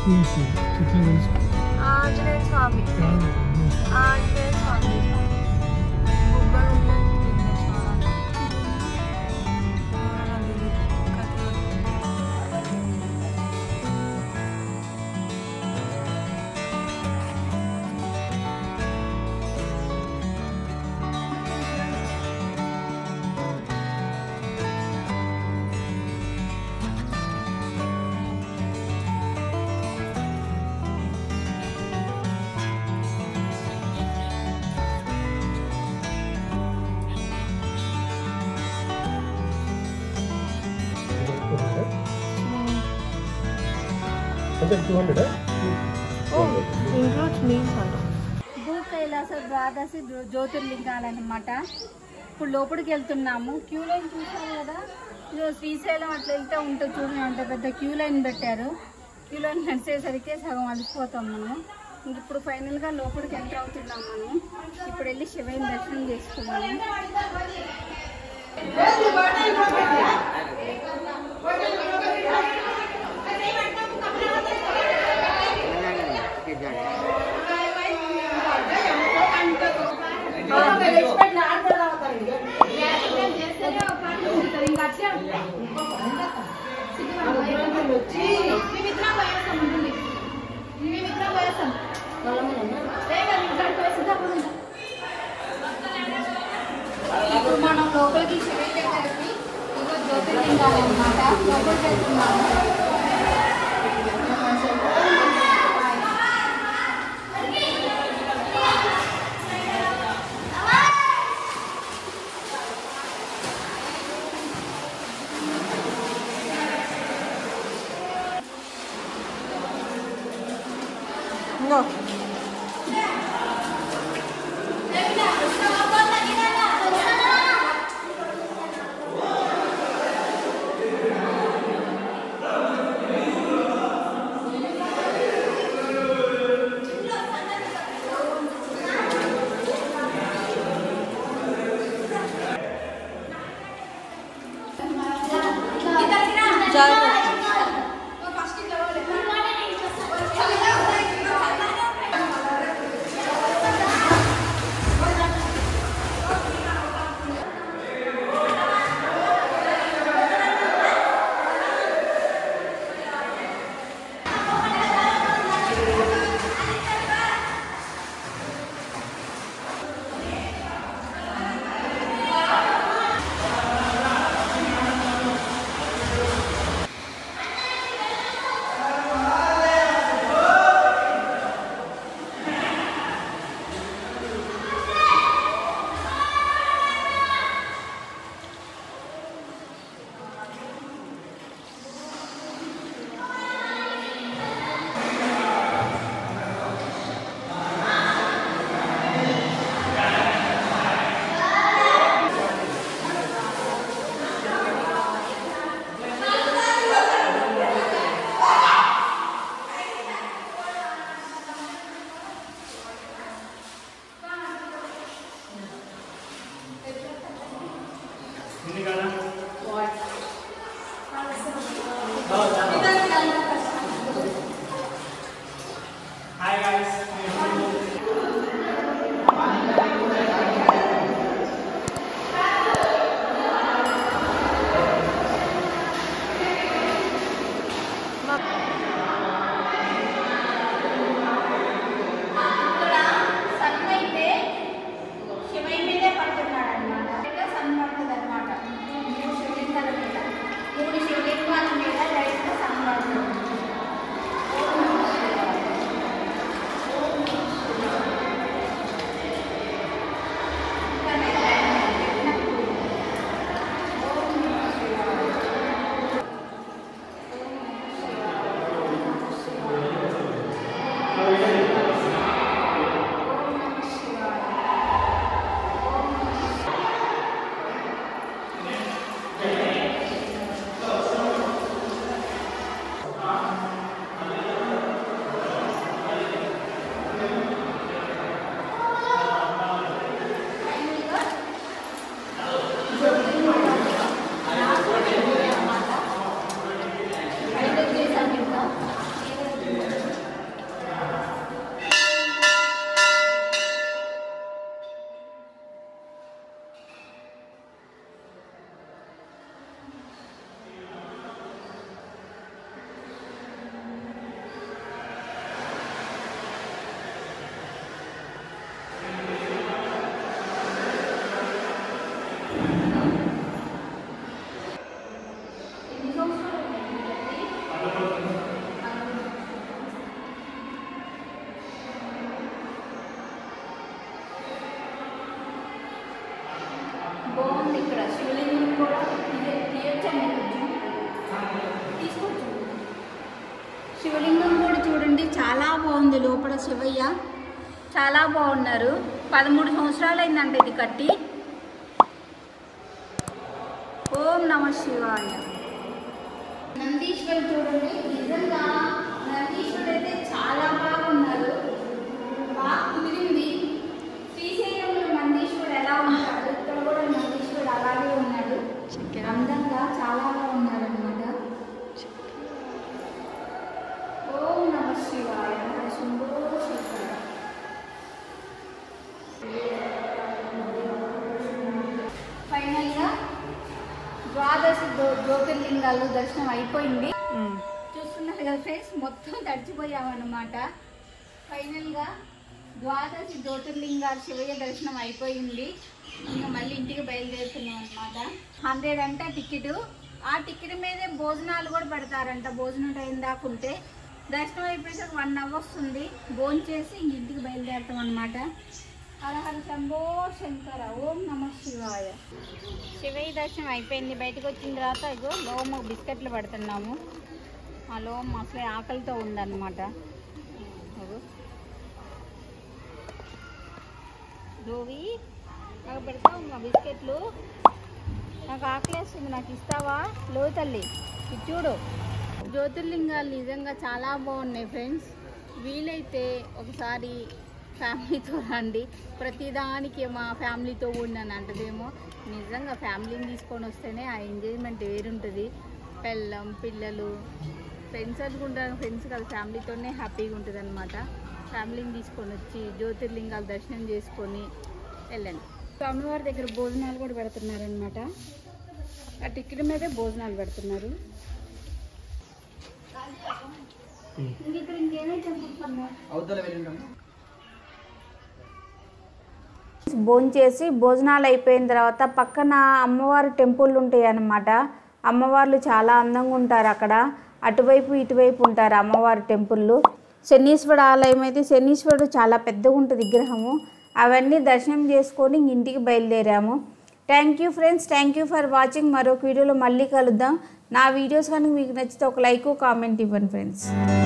తీసి చెట్లు తెలుసు ఆంజనేయ స్వామి కాదు ఆంజనేయ స్వామి బొమ్మలు ఉన్నాయి విఘ్నేశ్వరాలు. అది కథలు. అంటే టూ హండ్రెడ్ ఓ ఇంక్లూడ్స్ మీల్స్ అంట భూ కైలాస ద్వాదశి జ్యో- జ్యోతిర్లింగాలన్నమాట ఇప్పుడు లోపలికి వెళ్తున్నాము క్యూ లైన్ చూసాము కదా ఇదో శ్రీశైలం అట్లా వెళ్తే ఉంటుంది చూడండి అంత పెద్ద క్యూ లైన్ పెట్టారు క్యూ లైన్ నడిచేసరికి సగం అలసిపోతాం మనం ఇంక ఇప్పుడు ఫైనల్గా లోపలికి ఎంటర్ అవుతున్నాం మనం ఇప్పుడు వెళ్ళి శివయ్య దర్శనం చేసుకున్నాము ఇప్పుడు మనం లోపలికి శివయ్య దగ్గరికి ఇదిగో జ్యోతిర్లింగాలు అన్నమాట లోపలికి వెళ్తున్నాము ఇంకో జాగ్రత్త ఇక్కడ సన్ అయితే శివయ్య మీదే పడుతున్నాడు అనమాట సన్ పడుతుంది అనమాట మూడు శివలింగాల మీద మూడు శివలింగాల మీద లైట్ సన్ పడుతుంది ఓం శివలింగం కూడా చూడండి చాలా బాగుంది లోపల శివయ్య చాలా బాగున్నారు పదమూడు సంవత్సరాలు అయిందంట ఇది కట్టి ఓం నమ శివాయ నందీశ్వర్ చూడండి నిజంగా నందీశ్వరుడు అయితే చాలా బాగున్నారు బాగా కుదిరింది శ్రీశైలంలో నందీశ్వరుడు ఎలా ఉంటాడు ఇక్కడ కూడా నందీశ్వరుడు అలాగే ఉన్నాడు అందంగా చాలా బాగున్నాడు అనమాట ఓం నమ శివాయ హర శంభో శంకర ఫైనల్గా ద్వాదశ జ్యో- జ్యోతిర్లింగాలు దర్శనం అయిపోయింది చూస్తున్నారు కదా ఫ్రెండ్స్ మొత్తం తడిచిపోయామన్నమాట ఫైనల్గా ద్వాదశ జ్యోతిర్లింగాలు శివయ్య దర్శనం అయిపోయింది ఇంకా మళ్ళీ ఇంటికి బయలుదేరుతున్నాం అనమాట హండ్రెడ్ అంట టికెట్ ఆ టికెట్ మీదే భోజనాలు కూడా పెడతారంట భోజనం టైం దాకా ఉంటే దర్శనం అయిపోయేసరికి వన్ అవర్ వస్తుంది భోజనం చేసి ఇంక ఇంటికి బయలుదేరుతాం అనమాట హర హర శంభో శంకర ఓం నమ శివాయ శివయ్య దర్శనం అయిపోయింది బయటకు వచ్చిన తర్వాత ఇగో లోమ బిస్కెట్లు పెడుతున్నాము ఆ లోమ అసలే ఆకలితో ఉందన్నమాట ఇగో. రోవి నాకు పెడతావు మా బిస్కెట్లు నాకు ఆకలేస్తుంది నాకు ఇస్తావా లో తల్లి ఇది చూడు జ్యోతిర్లింగాలు నిజంగా చాలా బాగున్నాయి ఫ్రెండ్స్ వీలైతే ఒకసారి ఫ్యామిలీతో రండి ప్రతిదానికి మా ఫ్యామిలీతో ఉన్నాను అంటదేమో నిజంగా ఫ్యామిలీని తీసుకొని వస్తేనే ఆ ఎంజాయ్మెంట్ వేరుంటుంది పెళ్ళం పిల్లలు ఫ్రెండ్స్ అనుకుంటారు ఫ్రెండ్స్ కాదు ఫ్యామిలీతోనే హ్యాపీగా ఉంటుంది అనమాట ఫ్యామిలీని తీసుకొని వచ్చి జ్యోతిర్లింగాలు దర్శనం చేసుకొని వెళ్ళండి స్వామివారి దగ్గర భోజనాలు కూడా పెడుతున్నారనమాట ఆ టికెట్ మీదే భోజనాలు పెడుతున్నారు ఇంక ఇక్కడ ఇంకేమైతే టెంపుల్స్ భోంచేసి భోజనాలు అయిపోయిన తర్వాత పక్కన అమ్మవారి టెంపుల్ ఉంటాయి అన్నమాట అమ్మవార్లు చాలా అందంగా ఉంటారు అక్కడ అటువైపు ఇటువైపు ఉంటారు అమ్మవారి టెంపుల్లు శనీశ్వరుడు ఆలయం అయితే శనీశ్వరుడు చాలా పెద్దగా ఉంటుంది విగ్రహము అవన్నీ దర్శనం చేసుకొని ఇంక ఇంటికి బయలుదేరాము thank you friends thank you for watching మరొక వీడియోలో మళ్ళీ కలుద్దాం నా వీడియోస్ కనుక మీకు నచ్చితే ఒక లైక్ కామెంట్ ఇవ్వండి ఫ్రెండ్స్